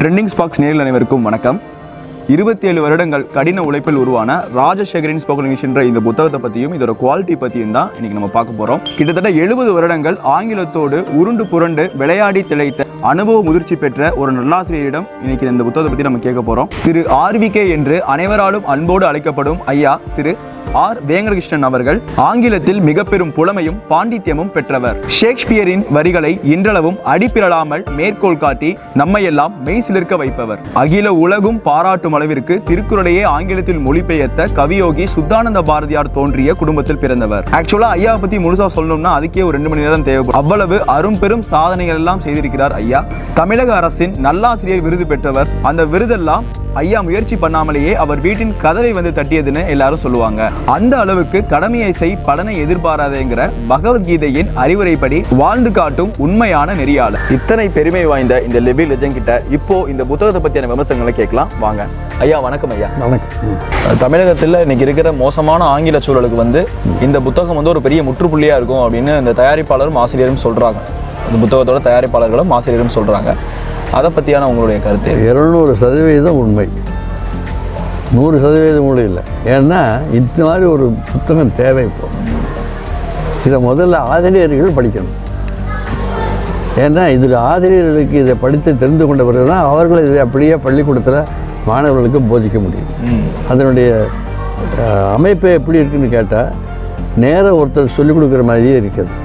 Trending ஸ்பாக்ஸ் நேரில் அனைவருக்கும் வணக்கம் இருபத்தி ஏழு வருடங்கள் கடின உழைப்பில் உருவான ராஜசேகரின் ஸ்போக்கன் இங்கிலீஷ் என்ற இந்த புத்தகத்தை பற்றியும் இதோட குவாலிட்டி பற்றியும் தான் இன்னைக்கு நம்ம பார்க்க போகிறோம் கிட்டத்தட்ட எழுபது வருடங்கள் ஆங்கிலத்தோடு உருண்டு புரண்டு விளையாடி திளைத்த அனுபவ முதிர்ச்சி பெற்ற ஒரு நல்லாசிரியரிடம் இன்னைக்கு இந்த புத்தகத்தை பற்றி நம்ம கேட்க போகிறோம் திரு ஆர்விகே என்று அனைவராலும் அன்போடு அழைக்கப்படும் ஐயா திரு ஆர் வேங்கடகிருஷ்ணன் அவர்கள் ஆங்கிலத்தில் மிக பெரும் புலமையும் பாண்டித்யமும் பெற்றவர் ஷேக்ஸ்பியரின் வரிகளை இன்றளவும் அடிப்பிரளாமல் மேற்கோள் காட்டி நம்மையெல்லாம் மெய் சிலிர்க்க வைப்பவர் அகில உலகும் பாராட்டும் அளவிற்கு திருக்குறளையே ஆங்கிலத்தில் மொழிபெயர்த்த கவியோகி சுத்தானந்த பாரதியார் தோன்றிய குடும்பத்தில் பிறந்தவர் ஆக்சுவலா ஐயா பத்தி முழுசா சொல்லணும்னா அதுக்கே ஒரு ரெண்டு மணி நேரம் தேவைப்படும் அவ்வளவு அரும்பெரும் சாதனைகள் எல்லாம் செய்திருக்கிறார் ஐயா தமிழக அரசின் நல்லாசிரியர் விருது பெற்றவர் அந்த விருதெல்லாம் ஐயா முயற்சி பண்ணாமலேயே அவர் வீட்டின் கதவை வந்து தட்டியதுன்னு எல்லாரும் சொல்லுவாங்க அந்த அளவுக்கு கடமையை செய் பலனை எதிர்பாராதேங்கிற பகவத்கீதையின் அறிவுரைப்படி வாழ்ந்து காட்டும் உண்மையான நெறியாளர் இத்தனை பெருமை வாய்ந்த இந்த லெபி லெஜன் கிட்ட இப்போ இந்த புத்தகத்தை பத்தியான விமர்சனங்களை கேட்கலாம் வாங்க ஐயா வணக்கம் ஐயா வணக்கம் தமிழகத்தில் இன்னைக்கு இருக்கிற மோசமான ஆங்கில சூழலுக்கு வந்து இந்த புத்தகம் வந்து ஒரு பெரிய முற்றுப்புள்ளியா இருக்கும் அப்படின்னு இந்த தயாரிப்பாளரும் ஆசிரியரும் சொல்றாங்க இந்த புத்தகத்தோட தயாரிப்பாளர்களும் ஆசிரியரும் சொல்றாங்க அதை பத்தியான உங்களுடைய கருத்து இருநூறு சதவீதம் உண்மை நூறு சதவீதம் கூட இல்லை ஏன்னா இந்த மாதிரி ஒரு புத்தகம் தேவை இப்போ இதை முதல்ல ஆசிரியர்கள் படிக்கணும் ஏன்னா இதில் ஆசிரியர்களுக்கு இதை படித்து தெரிந்து கொண்ட பிறகு தான் அவர்கள் இதை அப்படியே பள்ளிக்கூடத்தில் மாணவர்களுக்கு போதிக்க முடியும் ம் அதனுடைய அஹ், அமைப்பு எப்படி இருக்குன்னு கேட்டால் நேர ஒருத்தர் சொல்லிக் கொடுக்குற மாதிரியே இருக்குது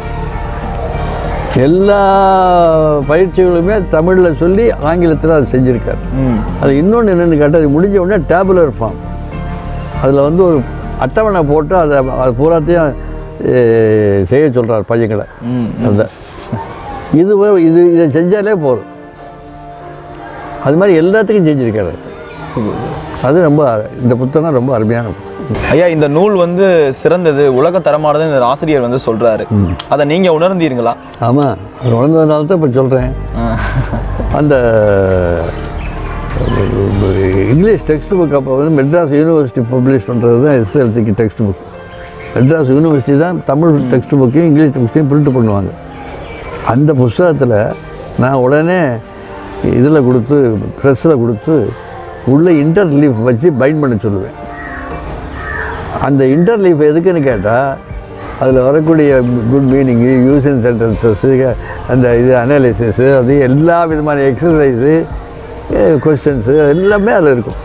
எல்லா பயிற்சிகளுமே தமிழில் சொல்லி ஆங்கிலத்தில் அதை செஞ்சுருக்காரு ம் அது இன்னொன்று என்னென்னு கேட்டால் அது முடிஞ்ச உடனே டேபுலர் ஃபார்ம் அதில் வந்து ஒரு அட்டவணை போட்டு அதை அது பூராத்தையும் அஹ், செய்ய சொல்கிறார் பையங்களை ம் அந்த இது வ- இது இதை செஞ்சாலே போதும் அது மாதிரி எல்லாத்துக்கும் செஞ்சுருக்காரு அது ரொம்ப இந்த புத்தகம் ரொம்ப அருமையான புத்தகம். ஐயா இந்த நூல் வந்து சிறந்தது உலக தரமானது இந்த ஆசிரியர் வந்து சொல்றாரு அதை நீங்க உணர்ந்தீர்களா ஆமாம் அது வளர்ந்ததுனால தான் இப்போ சொல்கிறேன் அந்த இங்கிலீஷ் டெக்ஸ்ட் புக் அப்போ வந்து மெட்ராஸ் யூனிவர்சிட்டி பப்ளிஷ் பண்ணுறது தான் எஸ்எல்சிக்கு டெக்ஸ்ட் புக் மெட்ராஸ் யூனிவர்சிட்டி தான் தமிழ் டெக்ஸ்ட் புக்கையும் இங்கிலீஷ் புக்கையும் பிரிண்ட் பண்ணுவாங்க அந்த புஸ்தகத்தில் நான் உடனே இதில் கொடுத்து ப்ரெஸ்ஸில் கொடுத்து உள்ளே இன்டர் லீஃப் வச்சு பைண்ட் பண்ண சொல்லுவேன் அந்த இன்டர் லீஃப் எதுக்குன்னு கேட்டால் அதில் வரக்கூடிய குட் மீனிங்கு யூசன் சென்டென்சஸ்ஸு அந்த இது அனாலிசிஸு அது எல்லா விதமான எக்ஸசைஸு கொஸ்டின்ஸு எல்லாமே அதில் இருக்கும்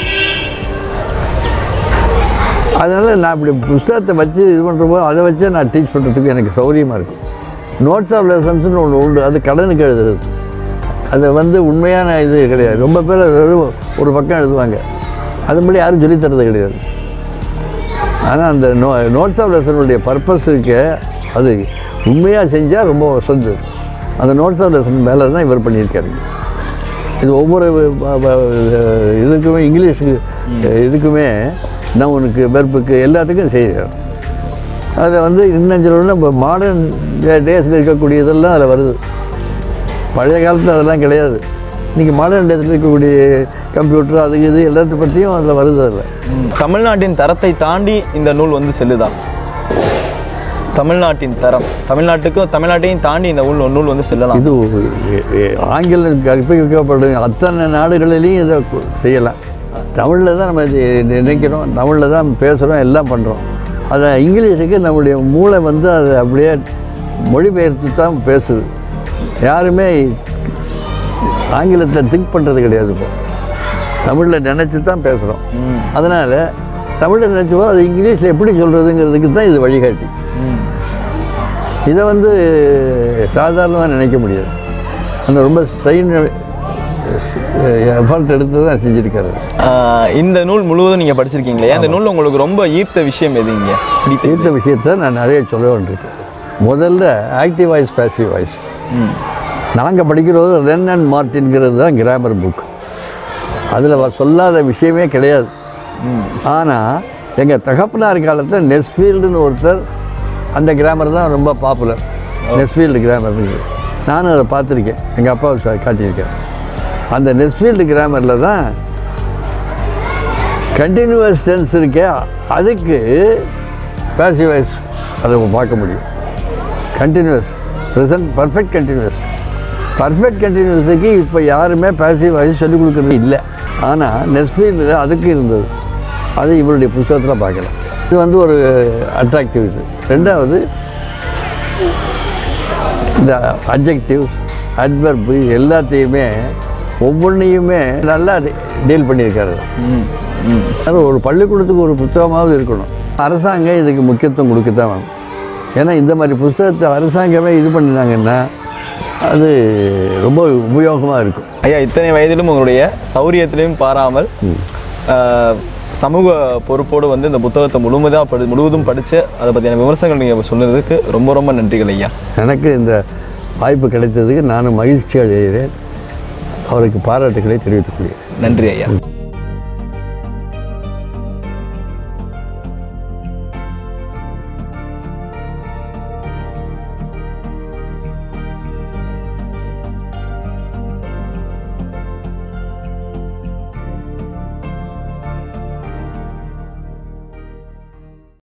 அதனால் நான் இப்படி புஸ்தகத்தை வச்சு இது பண்ணுறப்போ அதை வச்சு நான் டீச் பண்ணுறதுக்கு எனக்கு சௌரியமாக இருக்கும் நோட்ஸ் ஆஃப் லெசன்ஸ்னு ஒன்று உண்டு அது கடனுக்கு எழுதுறது அது வந்து உண்மையான இது கிடையாது ரொம்ப பேர் அது வெறும் ஒரு பக்கம் எழுதுவாங்க அதுபடி யாரும் சொல்லித் தரது கிடையாது ஆனால் அந்த நோ நோட்ஸ் ஆஃப் லெசனுடைய பர்பஸ் இருக்க அது உண்மையாக செஞ்சால் ரொம்ப வசந்து அந்த நோட்ஸ் ஆஃப் லெசன் மேலே தான் இவர் பண்ணியிருக்காரு இது ஒவ்வொரு வ- வ- இதுக்குமே இங்கிலீஷுக்கு இதுக்குமே நவுனுக்கு வெர்புக்கு எல்லாத்துக்கும் செய்கிறார் அதை வந்து இன்னும் சொல்லணும்னா இப்போ மாடர்ன் டேஸில் இருக்கக்கூடியதெல்லாம் அதில் வருது பழைய காலத்தில் அதெல்லாம் கிடையாது இன்றைக்கி மாடர்ன் டேஸில் இருக்கக்கூடிய கம்ப்யூட்டர் அது இது எல்லாத்த பற்றியும் அதில் வருது அதில் தமிழ்நாட்டின் தரத்தை தாண்டி இந்த நூல் வந்து செல்லுதா தமிழ்நாட்டின் தரம் தமிழ்நாட்டுக்கும் தமிழ்நாட்டையும் தாண்டி இந்த நூல் நூல் வந்து செல்லலாம் இது எ- எ- ஆங்கிலம் கற்பிக்கப்படும் அத்தனை நாடுகளிலையும் இதை கு- செய்யலாம் தமிழில் தான் நம்ம இது நினைக்கிறோம் தமிழில் தான் பேசுகிறோம் எல்லாம் பண்ணுறோம் அதை இங்கிலீஷுக்கு நம்முடைய மூளை வந்து அதை அப்படியே மொழிபெயர்த்து தான் பேசுது யாருமே ஆங்கிலத்தை திங்க் பண்ணுறது கிடையாது இப்போ தமிழில் நினச்சி தான் பேசுகிறோம் ம் அதனால் தமிழில் நினச்சப்போ அது இங்கிலீஷில் எப்படி சொல்கிறதுங்கிறதுக்கு தான் இது வழிகாட்டி ம் இதை வந்து சாதாரணமாக நினைக்க முடியாது அந்த ரொம்ப ஸ்ட்ரெயின் எஃபர்ட் எடுத்து தான் செஞ்சுருக்காரு ஆஹ் இந்த நூல் முழுவதும் நீங்க படிச்சிருக்கீங்களே அந்த நூல் உங்களுக்கு ரொம்ப ஈர்த்த விஷயம் எது இங்க பிடித்த தீர்த்த விஷயத்தை நான் நிறைய சொல்ல வேண்டியிருக்கேன் முதல்ல ஆக்டிவ் வாய்ஸ் பேசிவ் வாய்ஸ் ம் நாங்கள் படிக்கிறது ரென் அண்ட் மார்ட்டின்கிறது தான் கிராமர் புக் அதில் சொல்லாத விஷயமே கிடையாது ம் ஆனால் எங்கள் தகப்பனார் காலத்தில் நெஸ்ஃபீல்டுன்னு ஒருத்தர் அந்த கிராமர் தான் ரொம்ப பாப்புலர் நெஸ்ஃபீல்டு கிராமர் நானும் அதை பார்த்துருக்கேன் எங்கள் அப்பாவை சா- காட்டியிருக்கேன் அந்த நெஸ்ஃபீல்டு கிராமரில் தான் கண்டினியூவஸ் டென்ஸ் இருக்கே அதுக்கு பேசிவ் வாய்ஸ் அதை பார்க்க முடியும் continuous present perfect continuous perfect கண்டினியூஸுக்கு இப்போ யாருமே பேசிவ் வாய்ஸ் சொல்லிக் கொடுக்குறது இல்லை ஆனால் நெஸ்ஃபீல்டில் அதுக்கு இருந்தது அது இவருடைய புஸ்தகத்தில் பார்க்கலாம் இது வந்து ஒரு அட்ராக்டிவ் இது ரெண்டாவது இந்த அப்ஜெக்டிவ்ஸ் அட்வர்பு எல்லாத்தையுமே ஒவ்வொன்றையுமே நல்லா டீல் பண்ணியிருக்காரு ம் ம் அது ஒரு பள்ளிக்கூடத்துக்கு ஒரு புத்தகமாவது இருக்கணும் அரசாங்கம் இதுக்கு முக்கியத்துவம் கொடுக்கத்தான் வேணும் ஏன்னா இந்த மாதிரி புஸ்தகத்தை அரசாங்கமே இது பண்ணினாங்கன்னா அது ரொம்ப உபயோகமாக இருக்கும் ஐயா இத்தனை வயதிலும் உங்களுடைய சௌரியத்திலையும் பாராமல் ஆஹ், சமூக பொறுப்போடு வந்து இந்த புத்தகத்தை முழுமையாக படி முழுவதும் படித்து அதை பற்றியான விமர்சனங்கள் நீங்கள் சொன்னதுக்கு ரொம்ப ரொம்ப நன்றிகள் ஐயா எனக்கு இந்த வாய்ப்பு கிடைத்ததுக்கு நானும் மகிழ்ச்சி அடைகிறேன் அவருக்கு பாராட்டுகளை தெரிவித்துக் கொள்கிறேன் நன்றி ஐயா